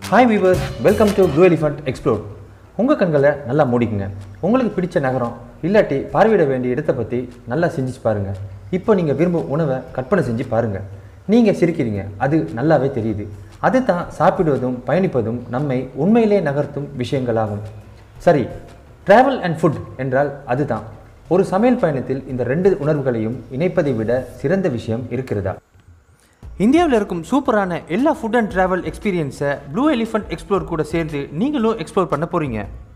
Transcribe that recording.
hi viewers welcome to Blue Elephant explore உங்கள் கண்களை நல்லா மூடிக்குங்க உங்களுக்கு பிடிச்ச நகரம் இல்லாட்டி பார்வையிட வேண்டிய இடத்தை பற்றி நல்லா செஞ்சு பாருங்கள் இப்போ நீங்கள் விரும்பும் உணவை கற்பனை செஞ்சு பாருங்கள் நீங்கள் சிரிக்கிறீங்க அது நல்லாவே தெரியுது அதுதான் சாப்பிடுவதும் பயணிப்பதும் நம்மை உண்மையிலே நகர்த்தும் விஷயங்களாகும் சரி டிராவல் அண்ட் ஃபுட் என்றால் அதுதான் ஒரு சமையல் பயணத்தில் இந்த ரெண்டு உணர்வுகளையும் இணைப்பதை விட சிறந்த விஷயம் இருக்கிறதா இந்தியாவில் இருக்கும் சூப்பரான எல்லா ஃபுட் அண்ட் ட்ராவல் எக்ஸ்பீரியன்ஸை ப்ளூ எலிஃபண்ட் எக்ஸ்ப்ளோர் கூட சேர்ந்து நீங்களும் எக்ஸ்ப்ளோர் பண்ண போகிறீங்க